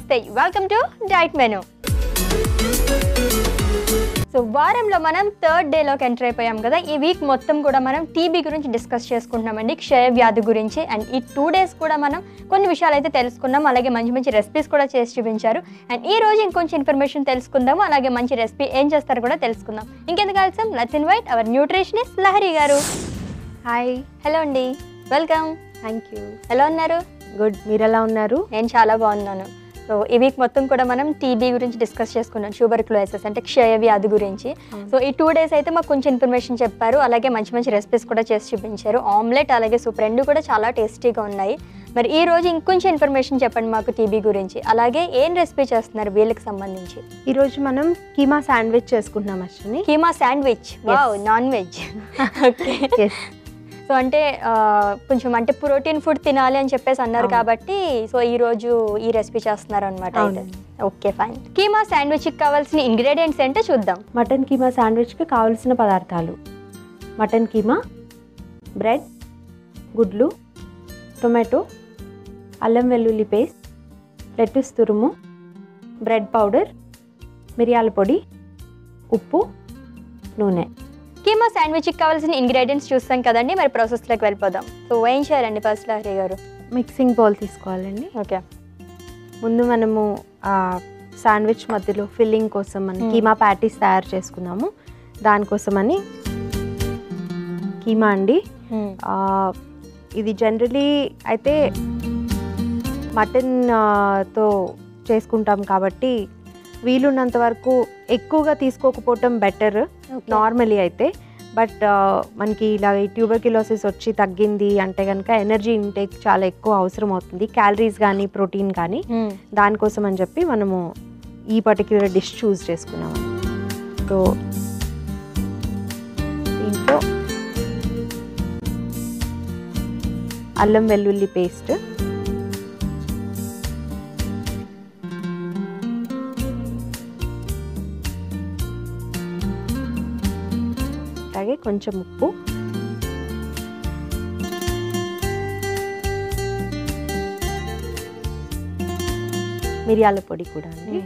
నమస్తే welcome to diet menu so వారంలో మనం థర్డ్ డేలోకి ఎంటర్ అయిపోయాం కదా ఈ వీక్ మొత్తం కూడా మనం టీబీ గురించి డిస్కస్ చేసుకుంటున్నామండి క్షయ వ్యాధి గురించి అండ్ ఈ టూ డేస్ కూడా మనం కొన్ని విషయాలు అయితే తెలుసుకున్నాం అలాగే మంచి మంచి రెసిపీస్ కూడా చేసి చూపించారు అండ్ ఈ రోజు ఇంకొంచెం ఇన్ఫర్మేషన్ తెలుసుకుందాము అలాగే మంచి రెసిపీ ఏం చేస్తారో కూడా తెలుసుకుందాం ఇంకెందుకు ఆల్సం let's invite our nutritionist Lahari garu hi hello అండి వెల్కమ్ థ్యాంక్ యూ ఎలా ఉన్నారు గుడ్ మీరు ఎలా ఉన్నారు నేను చాలా బాగున్నాను సో ఈ వీక్ మొత్తం కూడా మనం టీబీ గురించి డిస్కస్ చేసుకున్నాం షుగర్ క్లోసెస్ అంటే క్షయ వ్యాధి గురించి సో ఈ టూ డేస్ అయితే మాకు కొంచెం ఇన్ఫర్మేషన్ చెప్పారు అలాగే మంచి మంచి రెసిపీస్ కూడా చేసి చూపించారు ఆమ్లెట్ అలాగే సూప్ రెండు కూడా చాలా టేస్టీగా ఉన్నాయి మరి ఈ రోజు ఇంకొంచెం ఇన్ఫర్మేషన్ చెప్పండి మాకు టీబీ గురించి అలాగే ఏం రెసిపీ చేస్తున్నారు వీళ్ళకి సంబంధించి ఈరోజు మనం కీమా శాండ్విచ్ చేసుకుంటున్నాం Ashwini keema sandwich wow non veg okay yes so అంటే ఆ, కొంచెం అంటే ప్రోటీన్ ఫుడ్ తినాలి అని చెప్పేసి అన్నారు అవును. కాబట్టి సో ఈ రోజు ఈ రెసిపీ చేస్తున్నారు అనమాట అయితే అవునండి. ఓకే ఫైన్ కీమా శాండ్విచ్కి కావాల్సిన ఇంగ్రీడియంట్స్ ఏంటో చూద్దాం మటన్ కీమా శాండ్విచ్కి కావలసిన పదార్థాలు మటన్ కీమా బ్రెడ్ గుడ్లు టొమాటో అల్లం వెల్లుల్లి పేస్ట్ లెట్టుస్ తురుము బ్రెడ్ పౌడర్ మిరియాల పొడి ఉప్పు నూనె కీమా శాండ్విచ్కి కావాల్సిన ఇంగ్రీడియంట్స్ చూస్తాం కదండి మరి ప్రాసెస్లోకి వెళ్ళిపోదాం సో ఏం చేయాలండి ఫస్ట్ లహరి గారు మిక్సింగ్ బౌల్ తీసుకోవాలండి ఓకే ముందు మనము ఆ శాండ్విచ్ మధ్యలో ఫిల్లింగ్ కోసం మనం Hmm. కీమా ప్యాటీస్ తయారు చేసుకున్నాము దానికోసమని కీమా అండి ఆ, ఇది జనరలీ అయితే మటన్ ఆ, తో చేసుకుంటాం కాబట్టి వీలున్నంత వరకు ఎక్కువగా తీసుకోకపోవటం బెటర్ నార్మలీ అయితే బట్ మనకి ఇలా ట్యూబర్కిలోసిస్ వచ్చి తగ్గింది అంటే కనుక ఎనర్జీ ఇంటేక్ చాలా ఎక్కువ అవసరం అవుతుంది క్యాలరీస్ కానీ ప్రోటీన్ కానీ దానికోసం అని చెప్పి మనము ఈ పర్టిక్యులర్ డిష్ చూస్ చేసుకున్నాము సో దీంట్లో అల్లం వెల్లుల్లి పేస్ట్ అలాగే కొంచెం ఉప్పు మిరియాల పొడి కూడా అండి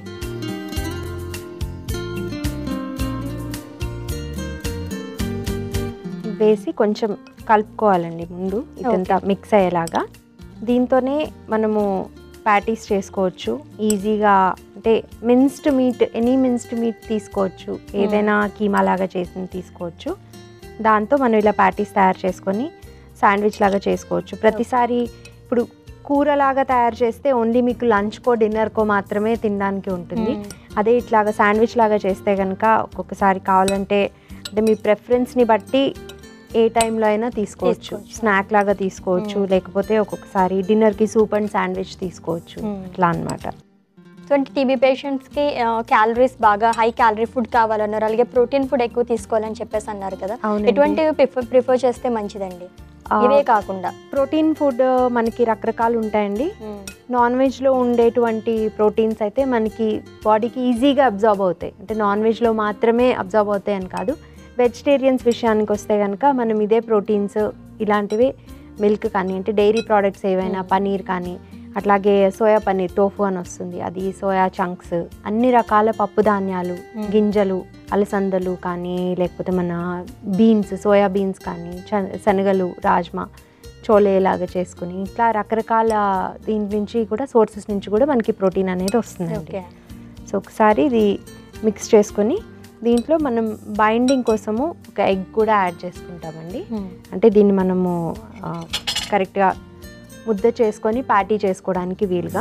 వేసి కొంచెం కలుపుకోవాలండి ముందు ఇదంతా మిక్స్ అయ్యేలాగా దీంతోనే మనము ప్యాటీస్ చేసుకోవచ్చు ఈజీగా అంటే minced meat any minced meat తీసుకోవచ్చు ఏదైనా కీమా లాగా చేసింది తీసుకోవచ్చు దాంతో మనం ఇలా ప్యాటీస్ తయారు చేసుకొని శాండ్విచ్ లాగా చేసుకోవచ్చు ప్రతిసారి ఇప్పుడు కూరలాగా తయారు చేస్తే ఓన్లీ మీకు లంచ్కో డిన్నర్కో మాత్రమే తినడానికి ఉంటుంది అదే ఇట్లాగా శాండ్విచ్ లాగా చేస్తే కనుక ఒక్కొక్కసారి కావాలంటే అంటే మీ ప్రెఫరెన్స్ని బట్టి ఏ టైంలో అయినా తీసుకోవచ్చు తీసుకోవచ్చు. స్నాక్ లాగా తీసుకోవచ్చు Hmm. లేకపోతే ఒక్కొక్కసారి డిన్నర్కి సూప్ అండ్ శాండ్విచ్ తీసుకోవచ్చు Hmm. అట్లా అనమాట సో అంటే టీబీ పేషెంట్స్కి క్యాలరీస్ బాగా హై క్యాలరీ ఫుడ్ కావాలన్నారు అలాగే ప్రోటీన్ ఫుడ్ ఎక్కువ తీసుకోవాలని చెప్పేసి అన్నారు కదా అవునండి. ఎటువంటివి ప్రిఫర్ ప్రిఫర్ చేస్తే మంచిదండి ఇవే కాకుండా ప్రోటీన్ ఫుడ్ మనకి రకరకాలు ఉంటాయండి నాన్ వెజ్లో ఉండేటువంటి ప్రోటీన్స్ అయితే మనకి బాడీకి ఈజీగా అబ్జార్బ్ అవుతాయి అంటే నాన్ వెజ్లో మాత్రమే అబ్జార్బ్ అవుతాయి అని కాదు వెజిటేరియన్స్ విషయానికి వస్తే కనుక మనం ఇదే ప్రోటీన్స్ ఇలాంటివి మిల్క్ కానీ అంటే డైరీ ప్రోడక్ట్స్ ఏవైనా Mm. పనీర్ కానీ అట్లాగే సోయా పనీర్ టోఫు అని వస్తుంది అది సోయా చంక్స్ అన్ని రకాల పప్పు ధాన్యాలు Mm. గింజలు అలసందలు కానీ లేకపోతే మన బీన్స్ సోయా బీన్స్ కానీ చ- శనగలు రాజ్మా చోలే లాగా చేసుకుని ఇట్లా రకరకాల దీని నుంచి కూడా సోర్సెస్ నుంచి కూడా మనకి ప్రోటీన్ అనేది వస్తుందండి ఓకే సో ఒకసారి ఇది మిక్స్ చేసుకొని దీంట్లో మనం బైండింగ్ కోసము ఒక ఎగ్ కూడా యాడ్ చేసుకుంటామండి అంటే దీన్ని మనము ఆ, కరెక్ట్గా ముద్ద చేసుకొని ప్యాటీ చేసుకోవడానికి వీలుగా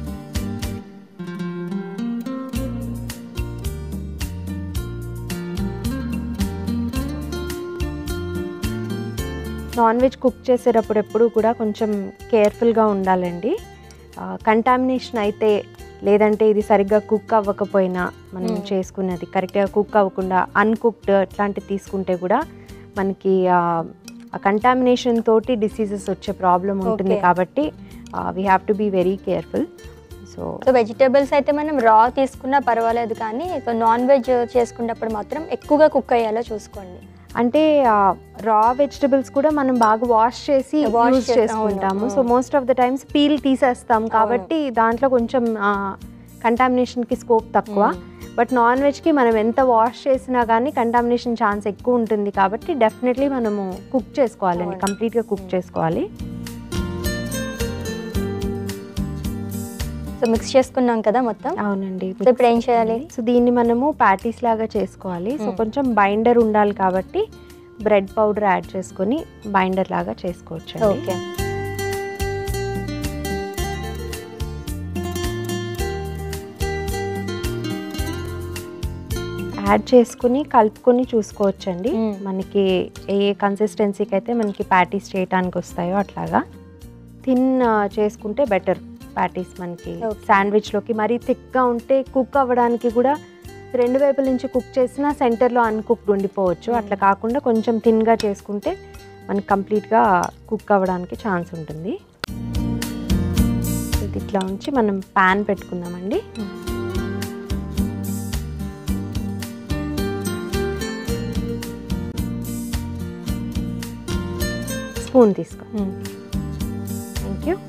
నాన్ వెజ్ కుక్ చేసేటప్పుడు ఎప్పుడు కూడా కొంచెం కేర్ఫుల్గా ఉండాలండి కంటామినేషన్ అయితే లేదంటే ఇది సరిగ్గా కుక్ అవ్వకపోయినా మనం Hmm. చేసుకున్నది కరెక్ట్గా కుక్ అవ్వకుండా అన్కుక్డ్ ఇట్లాంటివి తీసుకుంటే కూడా మనకి ఆ కంటామినేషన్ తోటి డిసీజెస్ వచ్చే ప్రాబ్లం ఉంటుంది Okay. కాబట్టి we have to be very careful so so vegetables అయితే మనం రా తీసుకున్నా పర్వాలేదు కానీ సో నాన్ వెజ్ చేసుకున్నప్పుడు మాత్రం ఎక్కువగా కుక్ అయ్యేలా చూసుకోండి అంటే రా వెజిటబుల్స్ కూడా మనం బాగా వాష్ చేసి Wash యూజ్ చేసి- చేసుకుంటాము అవును, సో అవును. Most of the times peel తీసేస్తాం కాబట్టి దాంట్లో కొంచెం కంటామినేషన్కి స్కోప్ తక్కువ బట్ నాన్ వెజ్కి మనం ఎంత వాష్ చేసినా కానీ కంటామినేషన్ ఛాన్స్ ఎక్కువ ఉంటుంది కాబట్టి డెఫినెట్లీ మనము కుక్ చేసుకోవాలండి అవును. కంప్లీట్గా కుక్ చేసుకోవాలి సో మిక్స్ చేసుకున్నాం కదా మొత్తం అవునండి సో ఇప్పుడు ఏం చేయాలి సో దీన్ని మనము ప్యాటీస్ లాగా చేసుకోవాలి సో మ్మ్. కొంచెం కొంచెం బైండర్ ఉండాలి కాబట్టి బ్రెడ్ పౌడర్ యాడ్ చేసుకొని బైండర్ లాగా చేసుకోవచ్చు ఓకే యాడ్ చేసుకుని కలుపుకొని చూసుకోవచ్చండి మ్మ్. మనకి ఏ కన్సిస్టెన్సీకి అయితే మనకి ప్యాటీస్ చేయడానికి వస్తాయో అట్లాగా థిన్ చేసుకుంటే బెటర్ ప్యాటీస్ మనకి Okay. శాండ్విచ్లోకి మరీ థిక్గా ఉంటే కుక్ అవ్వడానికి కూడా రెండు వైపుల నుంచి కుక్ చేసినా సెంటర్లో అన్కుక్డ్ ఉండిపోవచ్చు మ్మ్. అట్లా కాకుండా కొంచెం థిన్గా చేసుకుంటే మనకి కంప్లీట్గా కుక్ అవ్వడానికి ఛాన్స్ ఉంటుంది ఇది ఇట్లా ఉంచి మనం ప్యాన్ పెట్టుకుందామండి స్పూన్ తీసుకో థ్యాంక్ యూ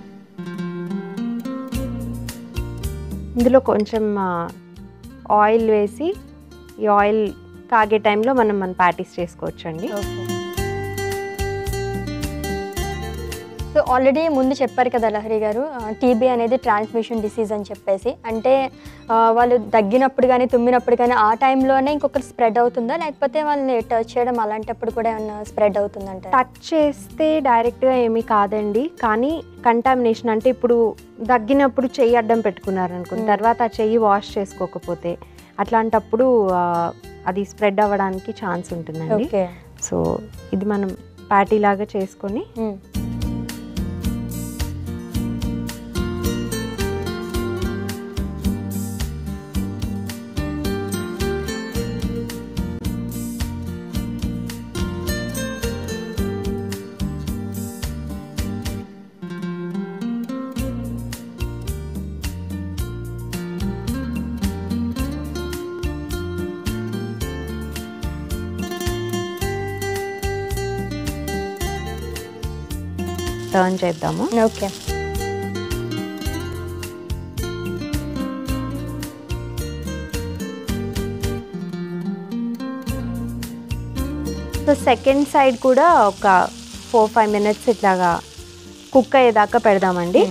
ఇందులో కొంచెం ఆయిల్ వేసి ఈ ఆయిల్ కాగే టైంలో మనం మన ప్యాటీస్ చేసుకోవచ్చు అండి ఓకే సో ఆల్రెడీ ముందు చెప్పారు కదా లహరి గారు టీబీ అనేది ట్రాన్స్మిషన్ డిసీజ్ అని చెప్పేసి అంటే ఆ, వాళ్ళు దగ్గినప్పుడు కానీ తుమ్మినప్పుడు కానీ ఆ టైంలోనే ఇంకొకరు స్ప్రెడ్ అవుతుందా లేకపోతే వాళ్ళని టచ్ చేయడం అలాంటప్పుడు కూడా ఏమన్నా స్ప్రెడ్ అవుతుందంట టచ్ చేస్తే డైరెక్ట్గా ఏమీ కాదండి కానీ కంటామినేషన్ అంటే ఇప్పుడు దగ్గినప్పుడు చెయ్యి అడ్డం పెట్టుకున్నారు అనుకోండి Hmm. తర్వాత ఆ చెయ్యి వాష్ చేసుకోకపోతే అట్లాంటప్పుడు ఆ, అది స్ప్రెడ్ అవ్వడానికి ఛాన్స్ ఉంటుందండి ఓకే సో ఇది మనం ప్యాటీ లాగా చేసుకొని టర్న్ చేద్దాము ఓకే సో సెకండ్ సైడ్ కూడా ఒక ఫోర్ ఫైవ్ మినిట్స్ ఇట్లాగా కుక్ అయ్యేదాకా పెడదామండి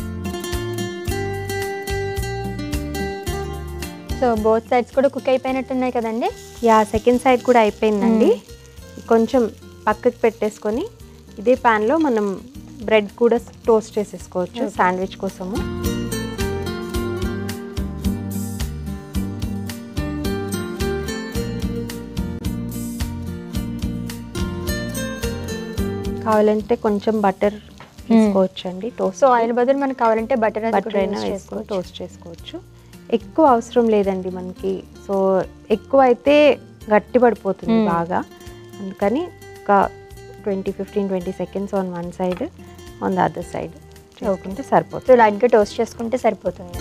సో బోత్ సైడ్స్ కూడా కుక్ అయిపోయినట్టున్నాయి కదండి యా సెకండ్ సైడ్ కూడా అయిపోయిందండి కొంచెం పక్కకి పెట్టేసుకొని ఇదే ప్యాన్లో మనం బ్రెడ్ కూడా టోస్ట్ చేసేసుకోవచ్చు Okay. శాండ్విచ్ కోసము కావాలంటే కొంచెం బటర్ వేసుకోవచ్చు అండి టోస్ట్ సో ఆయిల్ బదులు మనకు కావాలంటే బటర్ బటర్ అయినా వేసుకొని టోస్ట్ చేసుకోవచ్చు ఎక్కువ అవసరం లేదండి మనకి సో ఎక్కువ అయితే గట్టి పడిపోతుంది Hmm. బాగా అందుకని ఒక twenty fifteen twenty seconds on one side on the other side చేసుకుంటే సరిపోతుంది సో లైట్గా టోస్ట్ చేసుకుంటే సరిపోతుంది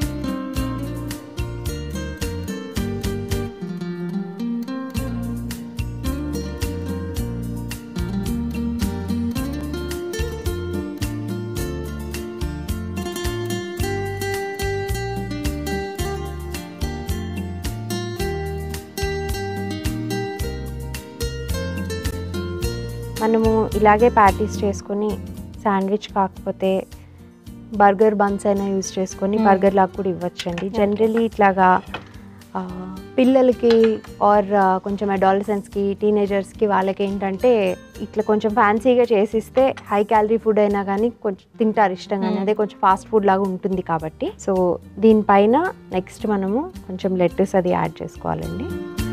మనము ఇలాగే ప్యాటీస్ చేసుకొని శాండ్విచ్ కాకపోతే బర్గర్ బన్స్ అయినా యూజ్ చేసుకొని Hmm. బర్గర్ లాగా కూడా ఇవ్వచ్చండి జనరలీ ఇట్లాగా ఆ, పిల్లలకి ఆర్ కొంచెం అడాలసెన్స్కి టీనేజర్స్కి వాళ్ళకి ఏంటంటే ఇట్లా కొంచెం ఫ్యాన్సీగా చేసిస్తే హై క్యాలరీ ఫుడ్ అయినా కానీ కొంచెం తింటారు ఇష్టంగానే Hmm. అదే కొంచెం ఫాస్ట్ ఫుడ్ లాగా ఉంటుంది కాబట్టి సో దీనిపైన నెక్స్ట్ మనము కొంచెం లెట్టస్ అది యాడ్ చేసుకోవాలండి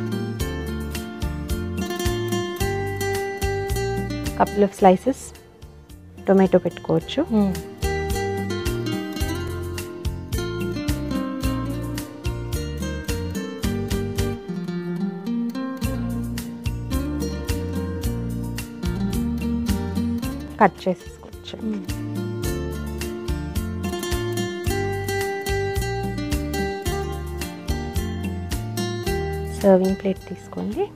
కపుల్ ఆఫ్ స్లైసెస్ టొమాటో పెట్టుకోవచ్చు కట్ చేసేసుకోవచ్చు సర్వింగ్ ప్లేట్ తీసుకోండి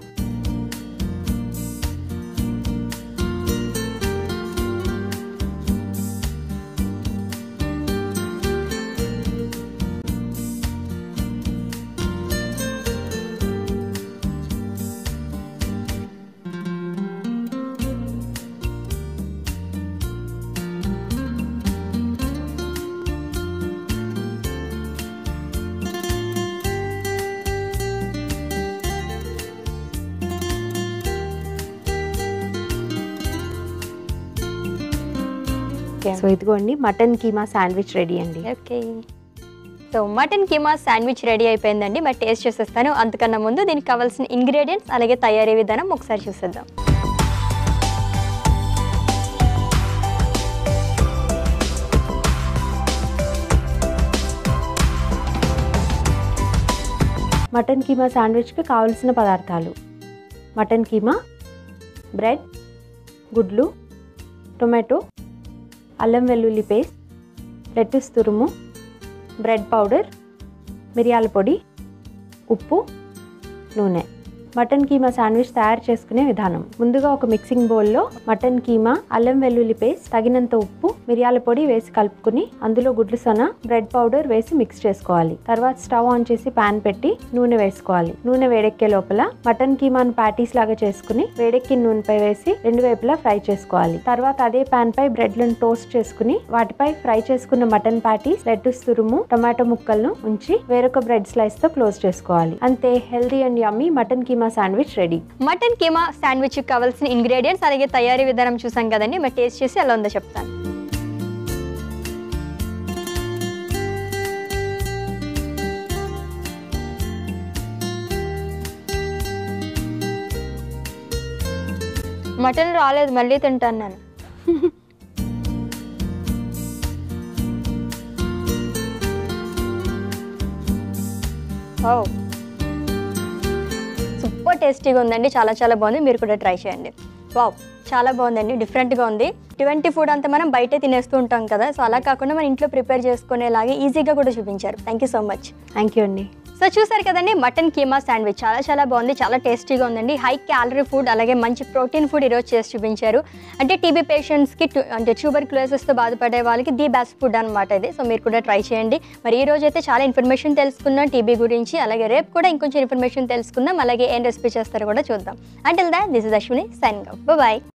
ఓకే సో ఇదిగోండి మటన్ కీమా శాండ్విచ్ రెడీ అండి okay so mutton keema sandwich ready అయిపోయిందండి మరి టేస్ట్ చేసేస్తాను అంతకన్నా ముందు దీనికి కావాల్సిన ఇంగ్రీడియంట్స్ అలాగే తయారీ విధానం ఒకసారి చూసేద్దాం మటన్ కీమా శాండ్విచ్కి కావలసిన పదార్థాలు మటన్ కీమా బ్రెడ్ గుడ్లు టొమాటో అల్లం వెల్లుల్లి పేస్ట్ లెట్టిస్ తురుము బ్రెడ్ పౌడర్ మిరియాల పొడి ఉప్పు నూనె మటన్ కీమా శాండ్విచ్ తయారు చేసుకునే విధానం ముందుగా ఒక మిక్సింగ్ బౌల్లో మటన్ కీమా అల్లం వెల్లుల్లి పేస్ట్ తగినంత ఉప్పు మిరియాల పొడి వేసి కలుపుకుని అందులో గుడ్లు సొన బ్రెడ్ పౌడర్ వేసి మిక్స్ చేసుకోవాలి తర్వాత స్టవ్ ఆన్ చేసి పాన్ పెట్టి నూనె వేసుకోవాలి నూనె వేడెక్కే లోపల మటన్ కీమాను ప్యాటీస్ లాగా చేసుకుని వేడెక్కిన నూనెపై వేసి రెండు వైపులా ఫ్రై చేసుకోవాలి తర్వాత అదే పాన్ పై బ్రెడ్లను టోస్ట్ చేసుకుని వాటిపై ఫ్రై చేసుకున్న మటన్ ప్యాటీస్ లెట్టూస్ తురుము టొమాటో ముక్కలను ఉంచి వేరొక బ్రెడ్ స్లైస్ తో క్లోజ్ చేసుకోవాలి అంతే healthy and yummy mutton keema sandwich ready mutton keema శాండ్విచ్కి కావాల్సిన ఇంగ్రీడియంట్స్ అలాగే తయారీ విధానం చూసాం కదండి మరి టేస్ట్ చేసి ఎలా ఉందో చెప్తాను మటన్ రాలేదు మళ్ళీ తింటాను నేను ఓ సూపర్ టేస్టీగా ఉందండి చాలా చాలా బాగుంది మీరు కూడా ట్రై చేయండి వావ్ చాలా బాగుందండి డిఫరెంట్గా ఉంది ఇటువంటి ఫుడ్ అంతా మనం బయటే తినేస్తూ ఉంటాం కదా సో అలా కాకుండా మన ఇంట్లో ప్రిపేర్ చేసుకునేలాగే ఈజీగా కూడా చూపించారు thank you so much thank you అండి సో చూసారు కదండి మటన్ కీమా శాండ్విచ్ చాలా చాలా బాగుంది చాలా టేస్టీగా ఉందండి హై క్యాలరీ ఫుడ్ అలాగే మంచి ప్రోటీన్ ఫుడ్ ఈరోజు చేసి చూపించారు అంటే టీబీ పేషెంట్స్కి అంటే ట్యూబర్ క్లోజెస్తో బాధపడే వాళ్ళకి ది బెస్ట్ ఫుడ్ అనమాట ఇది సో మీరు కూడా ట్రై చేయండి మరి ఈ రోజు అయితే చాలా ఇన్ఫర్మేషన్ తెలుసుకున్నాం టీబీ గురించి అలాగే రేపు కూడా ఇంకొంచెం ఇన్ఫర్మేషన్ తెలుసుకుందాం అలాగే ఏం రెసిపీ చేస్తారో కూడా చూద్దాం until then this is Ashwini sign bye